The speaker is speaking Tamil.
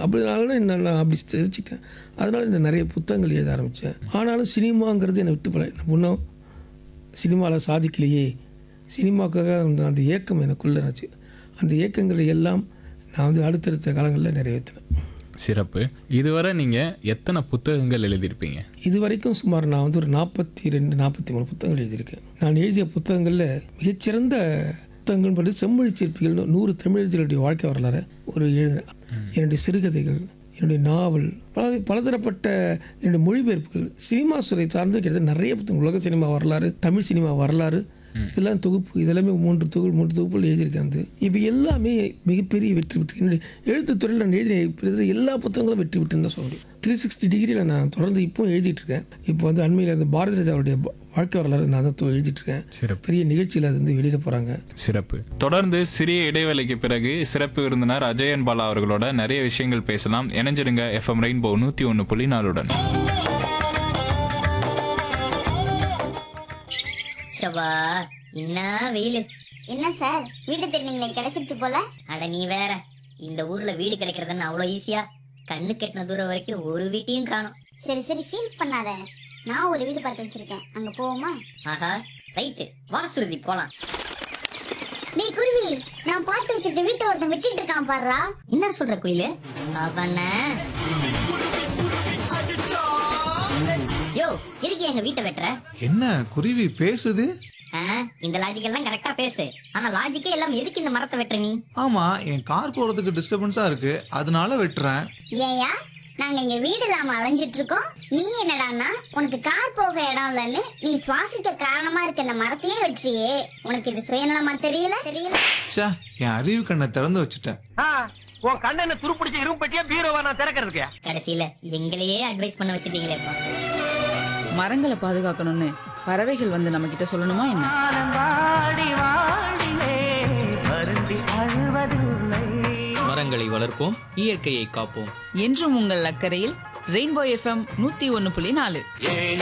அப்படினால என்ன நான் அப்படி தெரிஞ்சுக்கிட்டேன் அதனால இந்த நிறைய புத்தகங்கள் எழுத ஆரம்பித்தேன் ஆனாலும் சினிமாங்கிறது என்னை விட்டு போல நான் இன்னும் சினிமாவில் சாதிக்கலையே சினிமாக்காக அந்த அந்த ஏக்கம் எனக்குள்ளே இருந்துச்சு அந்த ஏக்கங்களை எல்லாம் நான் வந்து அடுத்தடுத்த காலங்களில் நிறைவேற்றினேன் சிறப்பு இதுவரை நீங்கள் எத்தனை புத்தகங்கள் எழுதியிருப்பீங்க இது வரைக்கும் சுமார் நான் வந்து ஒரு நாற்பத்தி ரெண்டு நாற்பத்தி மூணு புத்தகங்கள் எழுதியிருக்கேன் நான் எழுதிய புத்தகங்களில் மிகச்சிறந்த புத்தகங்கள் பற்றி செம்மொழி சிற்பிகள் நூறு தமிழர்களுடைய வாழ்க்கை வரலாறு ஒரு எழுதினேன் என்னுடைய சிறுகதைகள் என்னுடைய நாவல் பல பலதரப்பட்ட என்னுடைய மொழிபெயர்ப்புகள் சினிமா துறை சார்ந்து கிட்டத்தட்ட நிறைய புத்தகங்கள் உலக சினிமா வரலாறு தமிழ் சினிமா வரலாறு இதெல்லாம் தொகுப்பு இதெல்லாமே மூன்று தொகுப்பு மூன்று தொகுப்புகள் எழுதியிருக்கேன் வந்து இவை எல்லாமே மிகப்பெரிய வெற்றி விட்டு என்னுடைய எழுத்துத்துறையில் நான் எழுதிய கிட்டத்தட்ட எல்லா புத்தகங்களும் வெற்றி விட்டுன்னு தான் சொல்ல முடியும் த்ரீ சிக்ஸ்டி டிகிரியில் நான் தொடர்ந்து இப்போ எழுதிட்டு இருக்கேன் இப்போ வந்து அண்மையில் அந்த பாரதி ராஜாவுடைய ப- வாழ்க்கை வரலாறு நான் தான் தொ- எழுதிட்டு இருக்கேன் சிறப்பு பெரிய நிகழ்ச்சியில் அது வந்து வெளியிட போகிறாங்க சிறப்பு தொடர்ந்து சிறிய இடைவேளைக்கு பிறகு சிறப்பு விருந்தினர் அஜயன் பாலா அவர்களோட நிறைய விஷயங்கள் பேசலாம் இணைஞ்சிருங்க எஃப்எம் ரெயின்போ நூற்றி ஒன்று புள்ளி நாலுடன் ஷபா என்ன வெயிலு என்ன சார் வீடு திருநீங்களே கிடைச்சிருச்சு போல அட நீ வேற இந்த ஊர்ல வீடு கிடைக்கிறதுன்னு அவ்வளோ ஈஸியா கண்ணு கெட்டின தூரம் வரைக்கும் ஒரு வீட்டையும் காணும் சரி சரி ஃபீல் பண்ணாத நான் ஒரு வீடு பார்த்து வச்சிருக்கேன் அங்க போவோமா ஆஹா ரைட்டு வா சுருதி போலாம் டேய் குருவி நான் பார்த்து வச்சிருக்க வீட்டை ஒருத்தன் விட்டுட்டு இருக்கான் பாருடா என்ன சொல்ற குயிலு அவன யோ எதுக்கு எங்க வீட்டை வெட்டுற என்ன குருவி பேசுது ஆ, இந்த லாஜிக் எல்லாம் கரெக்டா பேசு ஆனா லாஜிக்கே எல்லாம் எதுக்கு இந்த மரத்தை வெட்டுற நீ ஆமா என் கார் போறதுக்கு டிஸ்டர்பன்ஸா இருக்கு அதனால வெட்டுறேன் ஏயா நாங்க இங்க வீடு இல்லாம அலைஞ்சிட்டு இருக்கோம் நீ என்னடான்னா உனக்கு கார் போக இடம் இல்லைன்னு நீ சுவாசிக்க காரணமா இருக்க இந்த மரத்தையே வெற்றியே உனக்கு இது சுயநலமா தெரியல தெரியல ச்சே என் அறிவு கண்ணை திறந்து வச்சுட்டேன் ஆ, உன் கண்ணனை துருப்பிடிச்ச இரும்பட்டியா பீரோவா நான் திறக்கிறதுக்கு கடைசியில எங்களையே அட்வைஸ் பண்ண வச்சிட்டீங்களேப்பா மரங்களை பாதுகாக்கணும்னு பறவைகள் வந்து நம்ம கிட்ட சொல்லணுமா என்ன வாடி வாடிலே வருந்தி அழுவதில்லை மரங்களை வளர்ப்போம் இயற்கையை காப்போம் என்றும் உங்கள் அக்கறையில் ரெயின்போ எஃப்எம் நூத்தி ஒன்னு புள்ளி நாலு ஏன்